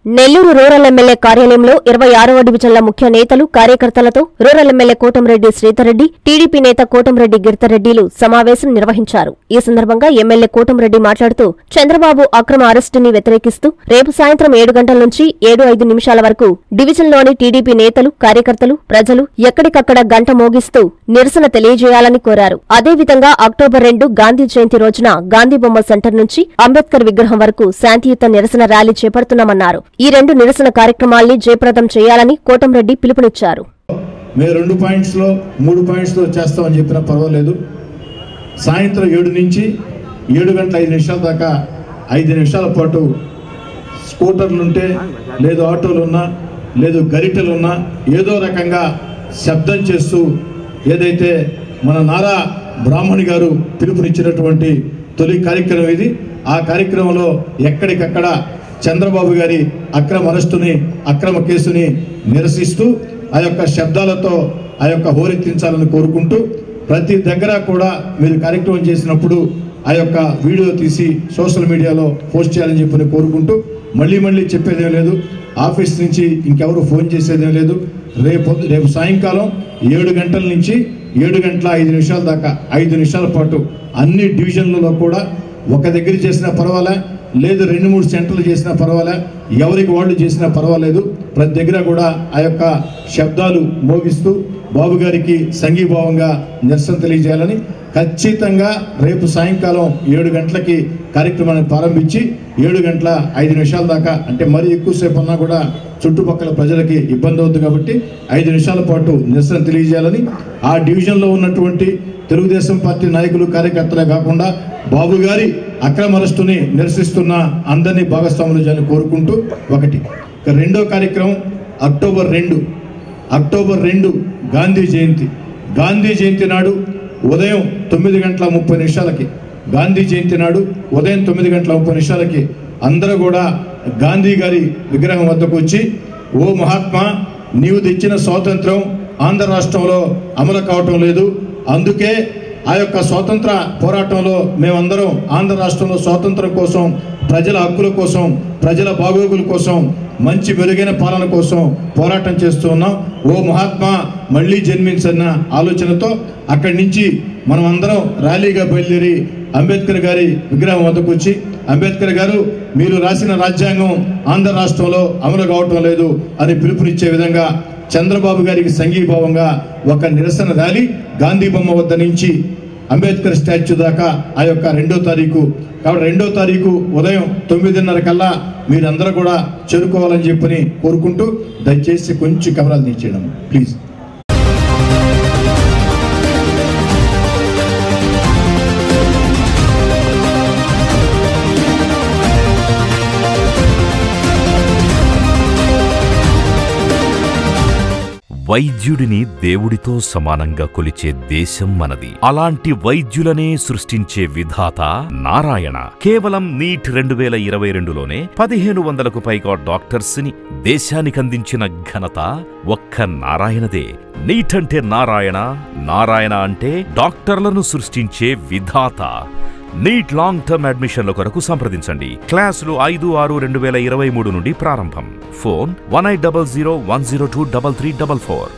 Nellore rural MLA కార్యాలయంలో ఇరవై ఆరవ డివిజన్ల ముఖ్య నేతలు కార్యకర్తలతో rural MLA Kotamreddy Sridhar Reddy TDP నేత కోటంరెడ్డి గిరిధర్రెడ్డిలు సమావేశం నిర్వహించారు ఈ సందర్భంగా ఎమ్మెల్యే కోటంరెడ్డి మాట్లాడుతూ చంద్రబాబు అక్రమ అరెస్టుని వ్యతిరేకిస్తూ రేపు సాయంత్రం ఏడు గంటల నుంచి ఏడు ఐదు నిమిషాల వరకు డివిజన్లోని టీడీపీ నేతలు కార్యకర్తలు ప్రజలు ఎక్కడికక్కడ గంట మోగిస్తూ నిరసన తెలియజేయాలని కోరారు అదేవిధంగా అక్టోబర్ రెండు గాంధీ జయంతి రోజున గాంధీ బొమ్మ సెంటర్ నుంచి అంబేద్కర్ విగ్రహం వరకు శాంతియుత నిరసన ర్యాలీ చేపడుతున్నామన్నారు ఈ రెండు నిరసన కార్యక్రమాల్ని జయప్రదం చేయాలని కోటంరెడ్డి పిలుపునిచ్చారు మేము రెండు పాయింట్స్లో మూడు పాయింట్స్లో చేస్తామని చెప్పినా పర్వాలేదు సాయంత్రం ఏడు నుంచి ఏడు గంటల ఐదు నిమిషాల దాకా ఐదు నిమిషాల పాటు స్కూటర్లు ఉంటే లేదు ఆటోలు ఉన్నా లేదు గరిటెలు ఉన్నా ఏదో రకంగా శబ్దం చేస్తూ ఏదైతే మన నారా బ్రాహ్మణి గారు పిలుపునిచ్చినటువంటి తొలి కార్యక్రమం ఇది ఆ కార్యక్రమంలో ఎక్కడికక్కడ చంద్రబాబు గారి అక్రమ అరెస్టుని అక్రమ కేసుని నిరసిస్తూ ఆ యొక్క శబ్దాలతో ఆ యొక్క హోరెత్తించాలని కోరుకుంటూ ప్రతి దగ్గర కూడా మీరు కార్యక్రమం చేసినప్పుడు ఆ యొక్క వీడియో తీసి సోషల్ మీడియాలో పోస్ట్ చేయాలని చెప్పని కోరుకుంటూ మళ్ళీ మళ్ళీ చెప్పేదేం లేదు ఆఫీస్ నుంచి ఇంకెవరు ఫోన్ చేసేదేం లేదు రేపు రేపు సాయంకాలం ఏడు గంటల నుంచి ఏడు గంటల ఐదు నిమిషాల దాకా ఐదు నిమిషాల పాటు అన్ని డివిజన్లలో కూడా ఒక దగ్గర చేసినా పర్వాలే లేదు రెండు మూడు సెంటర్లు చేసినా పర్వాలే ఎవరికి వాళ్ళు చేసినా పర్వాలేదు ప్రతి దగ్గర కూడా ఆ యొక్క శబ్దాలు మోగిస్తూ బాబు గారికి సంఘీభావంగా నిరసన తెలియజేయాలని ఖచ్చితంగా రేపు సాయంకాలం ఏడు గంటలకి కార్యక్రమాన్ని ప్రారంభించి ఏడు గంటల ఐదు నిమిషాల దాకా అంటే మరీ ఎక్కువసేపు ఉన్నా కూడా చుట్టుపక్కల ప్రజలకి ఇబ్బంది అవుతుంది కాబట్టి ఐదు నిమిషాల పాటు నిరసన తెలియజేయాలని ఆ డివిజన్లో ఉన్నటువంటి తెలుగుదేశం పార్టీ నాయకులు కార్యకర్తలే కాకుండా బాబు గారి అక్రమ అరెస్టుని నిరసిస్తున్న అందరినీ భాగస్వాములు చేయాలని కోరుకుంటూ ఒకటి ఇక రెండో కార్యక్రమం అక్టోబర్ రెండు అక్టోబర్ రెండు గాంధీ జయంతి గాంధీ జయంతి నాడు ఉదయం తొమ్మిది గంటల ముప్పై నిమిషాలకి గాంధీ జయంతి నాడు ఉదయం తొమ్మిది గంటల ముప్పై నిమిషాలకి అందరూ కూడా గాంధీ గారి విగ్రహం వద్దకు వచ్చి ఓ మహాత్మా నీవు తెచ్చిన స్వాతంత్రం ఆంధ్ర రాష్ట్రంలో అమలు కావటం లేదు అందుకే ఆ యొక్క స్వాతంత్ర పోరాటంలో మేమందరం ఆంధ్ర రాష్ట్రంలో స్వాతంత్రం కోసం ప్రజల హక్కుల కోసం ప్రజల బాగోగుల కోసం మంచి మెరుగైన పాలన కోసం పోరాటం చేస్తూ ఉన్నాం ఓ మహాత్మా మళ్ళీ జన్మించన్న ఆలోచనతో అక్కడి నుంచి మనం అందరం ర్యాలీగా బయలుదేరి అంబేద్కర్ గారి విగ్రహం వద్దకు వచ్చి అంబేద్కర్ గారు మీరు రాసిన రాజ్యాంగం ఆంధ్ర రాష్ట్రంలో అమలు కావటం లేదు అని పిలుపునిచ్చే విధంగా చంద్రబాబు గారికి సంఘీభావంగా ఒక నిరసన ర్యాలీ గాంధీ బొమ్మ వద్ద నుంచి అంబేద్కర్ స్టాచ్యూ దాకా ఆ యొక్క రెండో తారీఖు కాబట్టి రెండో తారీఖు ఉదయం తొమ్మిదిన్నర కల్లా మీరందరూ కూడా చేరుకోవాలని చెప్పని కోరుకుంటూ దయచేసి కొంచెం కెమెరాలు తీసేయడం ప్లీజ్ వైద్యుడిని దేవుడితో సమానంగా కొలిచే దేశం మనది అలాంటి వైద్యులనే సృష్టించే విధాత నారాయణ కేవలం నీట్ రెండు వేల ఇరవై రెండులోనే పదిహేను వందలకు పైగా డాక్టర్స్ ని దేశానికి అందించిన ఘనత ఒక్క నారాయణదే నీట్ అంటే నారాయణ నారాయణ అంటే డాక్టర్లను సృష్టించే విధాత నీట్ లాంగ్ టర్మ్ అడ్మిషన్ల కొరకు సంప్రదించండి క్లాసులు ఐదు ఆరు రెండు వేల ఇరవై మూడు నుండి ప్రారంభం phone one eight double zero one zero two double three double four